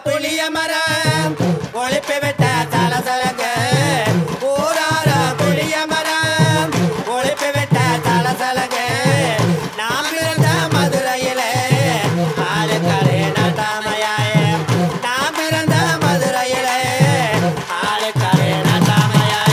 புளிய மரம் ஒழிப்பு விட்ட தலசலங்க ஊரார புளிய மரம் ஒழிப்பு விட்ட தலசலங்க நாம் இருந்த மதுரையிலே ஆளுக்கரை நட்டாமையாயே நாம் இருந்த மதுரையிலே ஆளுக்கரை நட்டாமையாயே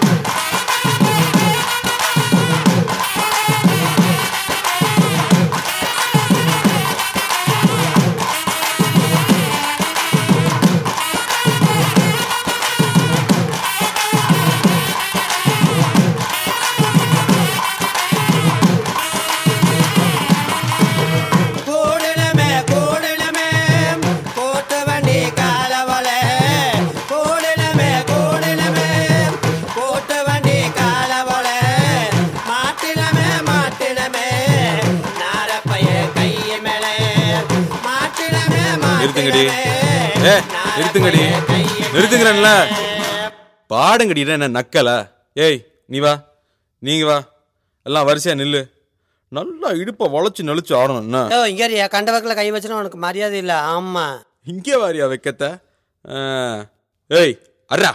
கூடலமே கூடலமே கூட்டு வண்டி காலவலே கூடலமே கூடலமே கூட்டு வண்டி காலவலே மாட்டினமே மாட்டினமே நாரப்பைய கைய மேலே மாட்டினமே நிறுத்துங்கடி. மாட்டினமே ஏ, நிறுத்துங்கடி. நாரப்பைய கைய நிறுத்துங்கிறேன்ல. மேலே. பாடுங்கடிடா என்ன நக்கலா ஏய் நீ வா நீங்க வா எல்லாம் வரிசையா நில்லு நல்லா இடுப்பை வளைச்சு நெளிச்சு ஆடணும் என்ன ஓ இங்கேயா கண்ட வக்கில் கை வச்சுனா உனக்கு மரியாதை இல்லை ஆமா இங்கே வாரியா வைக்கத்த ஆ. ஏய் அர்ரா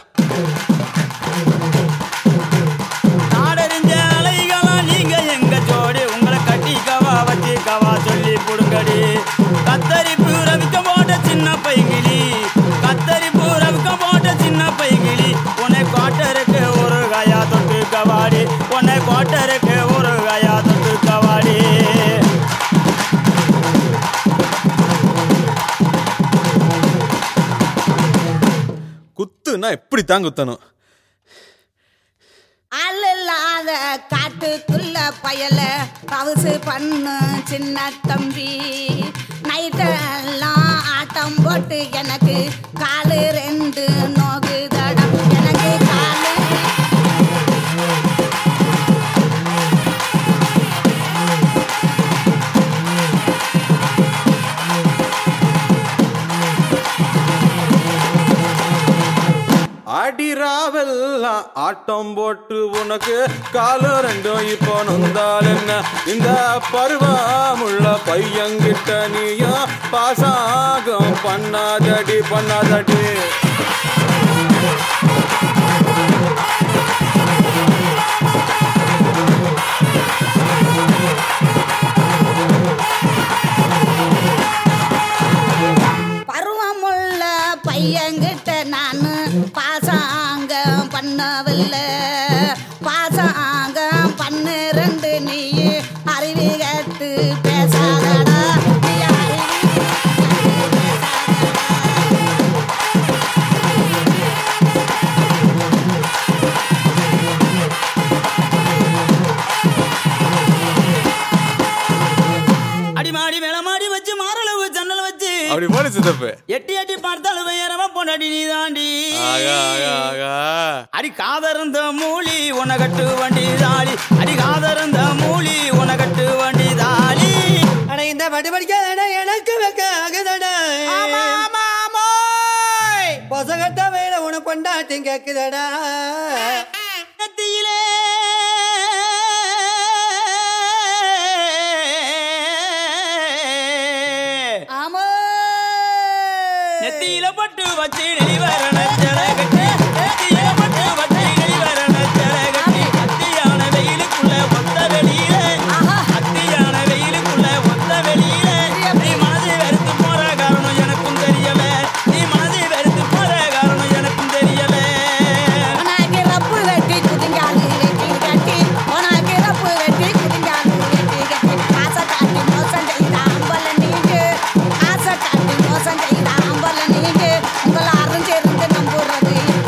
நாடறிஞ்ச அலைகளா நீங்க எங்க ஜோடி உங்களை கட்டிக்கவா வச்சுக்கவா சொல்லி புடுங்கடி கத்தரிப்பு ரவிக்க போட்ட சின்ன பைங்கிளி கத்தரிப்பு ரவிக்க போட்ட சின்ன பைங்கிளி உன்னை கோட்டருக்கு ஒரு கயா தொட்டு கவாடி உன்னை கோட்டருக்கு ஒரு கயா தொட்டு கவாடி குத்துனா இப்படித்தான் குத்தணும் அல்லாத காட்டுக்குள்ள பயல பவுசு பண்ணு சின்ன தம்பி நைட்டெல்லாம் ஆட்டம் போட்டு எனக்கு காலு ரெண்டு நோகுதடா எனக்கு காலு அடிராவெல்லாம் ஆட்டம் போட்டு உனக்கு காலம் ரெண்டும் இப்போ நொந்தால் என்ன இந்த பருவமுள்ள பையன்கிட்ட நீயும் பாசாகம் பண்ணாதடி பண்ணாதடி பருவமுள்ள பையன்கிட்ட நான் பாசாங்கம் பண்ணவில்லை பாசாங்கம் பண்ணு ரெண்டு நீ அறிவி கட்டு பேசாதடா நீ அறிவி கட்டு பேசாதடா. அடிமாடி மேலமாடி வச்சு மாரளவு ஜன்னல் வச்சு அப்படி போல சித்தப்பு எட்டி எட்டி பார்த்தாலும் வேறவ பொண்டாடி நீ தாண்டி ஆகா ஆகா ஆகா அடி காதருந்த மூலி உன கட்டு வண்டி தாளி அடி காதருந்த மூலி உன கட்டு வண்டி தாளி அட இந்த பட்டு படிக்காதடா எனக்கு வைக்க ஆகுதடா பொசகட்ட வேலை உனக்கு கொண்டாட்டி கேக்குதடா நெத்தியிலே ஆமோ நெத்தியில பட்டு வச்சு நெளிவரண கட்டி நெத்தியில பட்டு வச்சு நெளிவரண கட்டி அத்தியான வெயிலுக்குள்ள ஒத்த வெளியில அத்தியான வெயிலுக்குள்ள ஒத்த வெளியில நீ மனதை வெறுத்து போற காரணம் எனக்கும் தெரியல நீ மனதை வெறுத்து போற காரணம் எனக்கும் தெரியல உனக்கு ரப்பு வெட்டி குதிங்காலு வெட்டி கட்டி உனக்கு ரப்பு வெட்டி குதிங்காலு வெட்டி கட்டி ஆசை காட்டி மோசம் செய்த அம்பல நீங்க ஆசை காட்டி மோசம் செய்த அம்பல நீங்க உங்களை அறிஞ்சிருந்து நம்புறது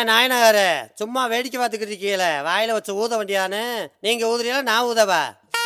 என்ன நாயனகாரு சும்மா வேடிக்கை பார்த்துக்கிட்டு இருக்கீங்களே வாயில வச்சு ஊத வண்டியான்னு நீங்க ஊதுறீங்களா நான் ஊதவா